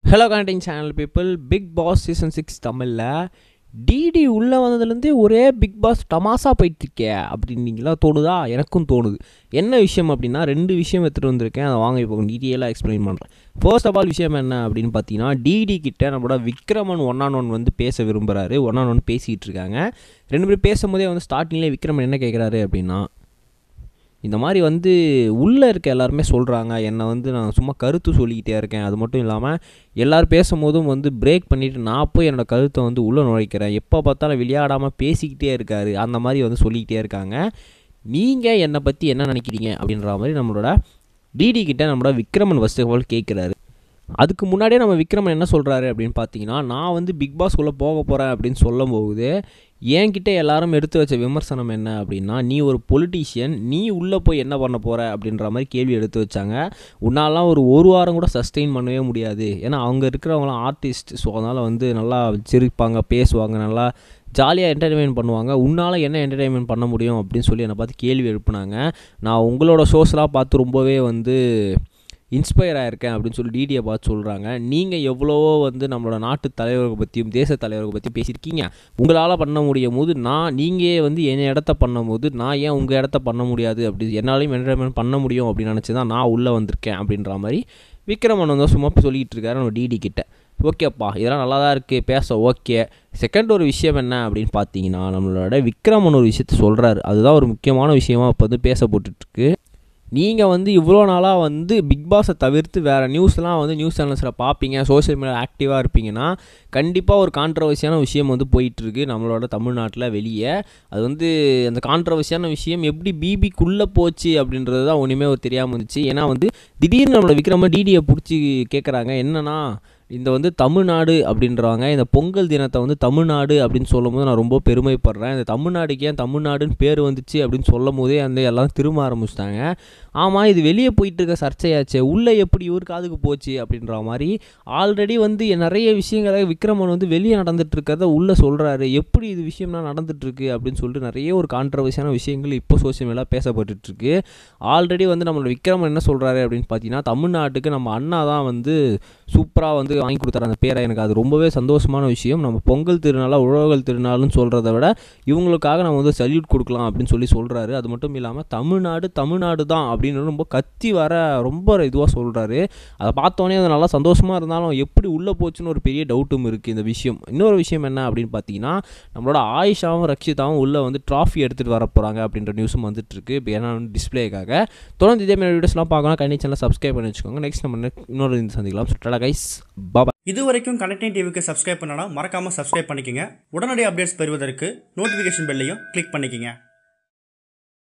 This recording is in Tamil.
hello connecting channel people Bigg Boss season six தமிழில் டிடி உள்ளே வந்ததுலேருந்தே ஒரே பிக் பாஸ் டமாசா போயிட்டுருக்கே அப்படின்னீங்களா தோணுதா எனக்கும் தோணுது என்ன விஷயம் அப்படின்னா ரெண்டு விஷயம் எடுத்துகிட்டு வந்திருக்கேன் அதை வாங்க இப்போ டீட்டெயிலாக எக்ஸ்பிளைன் பண்ணுறேன் ஃபர்ஸ்ட் ஆஃப் ஆல் விஷயம் என்ன அப்படின்னு பார்த்தீங்கன்னா டிடி கிட்ட நம்மளோட விக்ரமன் ஒன் ஆன் ஒன் வந்து பேச விரும்புகிறாரு ஒன் ஆன் ஒன் பேசிகிட்டு இருக்காங்க ரெண்டு பேரும் பேசும்போதே வந்து ஸ்டார்டிங்லேயே விக்ரமன் என்ன கேட்குறாரு அப்படின்னா இந்த மாதிரி வந்து உள்ளே இருக்க எல்லாருமே சொல்கிறாங்க என்னை வந்து நான் சும்மா கருத்து சொல்லிக்கிட்டே இருக்கேன் அது மட்டும் இல்லாமல் எல்லோரும் பேசும்போதும் வந்து பிரேக் பண்ணிவிட்டு நான் போய் என்னோடய கருத்தை வந்து உள்ளே நுழைக்கிறேன் எப்போ பார்த்தாலும் விளையாடாமல் பேசிக்கிட்டே இருக்காரு அந்த மாதிரி வந்து சொல்லிக்கிட்டே இருக்காங்க நீங்கள் என்னை பற்றி என்ன நினைக்கிறீங்க அப்படின்ற மாதிரி நம்மளோட டிடி கிட்ட நம்மளோட விக்ரமன் ஃபஸ்ட் ஆஃப் ஆல் கேட்குறாரு அதுக்கு முன்னாடியே நம்ம விக்ரமன் என்ன சொல்கிறாரு அப்படின்னு பார்த்தீங்கன்னா நான் வந்து பிக் பாஸ்க்குள்ளே போக போகிறேன் அப்படின்னு சொல்லும் போது என்கிட்ட எல்லாரும் எடுத்து வச்ச விமர்சனம் என்ன அப்படின்னா நீ ஒரு பொலிட்டீஷியன் நீ உள்ளே போய் என்ன பண்ண போகிற அப்படின்ற மாதிரி கேள்வி எடுத்து வச்சாங்க உன்னாலாம் ஒரு ஒரு வாரம் கூட சஸ்டெயின் பண்ணவே முடியாது ஏன்னா அவங்க இருக்கிறவங்களாம் ஆர்டிஸ்ட் ஸோ அதனால் வந்து நல்லா சிரிப்பாங்க பேசுவாங்க நல்லா ஜாலியாக என்டர்டெயின்மெண்ட் பண்ணுவாங்க உன்னால் என்ன என்டர்டெயின்மெண்ட் பண்ண முடியும் அப்படின்னு சொல்லி என்னை பார்த்து கேள்வி எழுப்புனாங்க நான் உங்களோட ஷோஸ்லாம் பார்த்து ரொம்பவே வந்து இன்ஸ்பயர் ஆயிருக்கேன் அப்படின்னு சொல்லி டிடியை பார்த்து சொல்கிறாங்க நீங்கள் எவ்வளவோ வந்து நம்மளோட நாட்டு தலைவர்களை பற்றியும் தேச தலைவர்களை பற்றியும் பேசியிருக்கீங்க உங்களால் பண்ண முடியும் போது நான் நீங்கள் வந்து என் இடத்த பண்ணும்போது நான் ஏன் உங்கள் இடத்த பண்ண முடியாது அப்படி என்னாலையும் என்டர்டைன்மெண்ட் பண்ண முடியும் அப்படின்னு நினச்சி தான் நான் உள்ளே வந்திருக்கேன் அப்படின்ற மாதிரி விக்ரமன் வந்து சும்மா சொல்லிகிட்டு இருக்காரு நம்ம டிடி கிட்ட ஓகேப்பா இதெல்லாம் நல்லா தான் இருக்குது பேச ஓகே செகண்ட் ஒரு விஷயம் என்ன அப்படின்னு பார்த்தீங்கன்னா நம்மளோட விக்ரமன் ஒரு விஷயத்த சொல்கிறாரு அதுதான் ஒரு முக்கியமான விஷயமா இப்போ வந்து பேச போட்டுட்ருக்கு நீங்கள் வந்து இவ்வளோ நாளாக வந்து பிக் பாஸை தவிர்த்து வேறு நியூஸ்லாம் வந்து நியூஸ் சேனல்ஸில் பார்ப்பீங்க சோஷியல் மீடியா ஆக்டிவாக இருப்பீங்கன்னா கண்டிப்பாக ஒரு கான்ட்ரவர்சியான விஷயம் வந்து போயிட்டுருக்கு நம்மளோட தமிழ்நாட்டில் வெளியே அது வந்து அந்த கான்ட்ரவர்சியான விஷயம் எப்படி பிபிக்குள்ளே போச்சு அப்படின்றது தான் ஒன்றுமே ஒரு தெரியாமல் இருந்துச்சு ஏன்னா வந்து திடீர்னு நம்மளோட விக்ரம டிடியை பிடிச்சி கேட்குறாங்க என்னன்னா இந்த வந்து தமிழ்நாடு அப்படின்றாங்க இந்த பொங்கல் தினத்தை வந்து தமிழ்நாடு அப்படின்னு சொல்லும் போது நான் ரொம்ப பெருமைப்படுறேன் இந்த தமிழ்நாடுக்கு ஏன் தமிழ்நாடுன்னு பேர் வந்துச்சு அப்படின்னு சொல்லும் போதே அந்த எல்லாம் திரும்ப ஆரம்பிச்சிட்டாங்க ஆமாம் இது வெளியே போயிட்டு இருக்க சர்ச்சையாச்சே உள்ளே எப்படி இவர் காதுக்கு போச்சு அப்படின்ற மாதிரி ஆல்ரெடி வந்து நிறைய விஷயங்களை விக்ரமன் வந்து வெளியே நடந்துட்டு இருக்கிறத உள்ளே சொல்கிறாரு எப்படி இது விஷயம்லாம் நடந்துட்டுருக்கு அப்படின்னு சொல்லிட்டு நிறைய ஒரு கான்ட்ரவர்சியான விஷயங்கள் இப்போ சோசியல் மீடியா பேசப்பட்டுருக்கு ஆல்ரெடி வந்து நம்மளோட விக்ரமன் என்ன சொல்கிறாரு அப்படின்னு பார்த்தீங்கன்னா தமிழ்நாட்டுக்கு நம்ம அண்ணா தான் வந்து சூப்பராக வந்து வாங்கி கொடுத்தாரு அந்த பேரை எனக்கு அது ரொம்பவே சந்தோஷமான விஷயம் நம்ம பொங்கல் திருநாளாக உழவர்கள் திருநாள்னு சொல்கிறத விட இவங்களுக்காக நம்ம வந்து சல்யூட் கொடுக்கலாம் அப்படின்னு சொல்லி சொல்கிறாரு அது மட்டும் இல்லாமல் தமிழ்நாடு தமிழ்நாடு தான் அப்படின்னு ரொம்ப கத்தி வர ரொம்ப இதுவாக சொல்கிறாரு அதை பார்த்தோன்னே அது நல்லா சந்தோஷமாக இருந்தாலும் எப்படி உள்ளே போச்சுன்னு ஒரு பெரிய டவுட்டும் இருக்குது இந்த விஷயம் இன்னொரு விஷயம் என்ன அப்படின்னு பார்த்தீங்கன்னா நம்மளோட ஆயிஷாவும் ரக்ஷிதாவும் உள்ளே வந்து ட்ராஃபி எடுத்துகிட்டு வர போகிறாங்க அப்படின்ற நியூஸும் வந்துட்டுருக்கு இப்போ ஏன்னா டிஸ்பிளேக்காக தொடர்ந்து இதே மாதிரி வீடியோஸ்லாம் பார்க்கணும் கண்டிப்பாக சேனல் சப்ஸ்கிரைப் பண்ணி வச்சுக்கோங்க நெக்ஸ்ட் நம்ம இன்னொரு இது சந்திக்கலாம் சுற்றலா கைஸ் பாபா இது வரைக்கும் கனெக்டிங் டிவிக்கு சப்ஸ்கிரைப் பண்ணனா மறக்காம சப்ஸ்கிரைப் பண்ணிக்கங்க உடனடி அப்டேட்ஸ் பெறுவதற்கு நோட்டிஃபிகேஷன் பெல்லையும் கிளிக் பண்ணிக்கங்க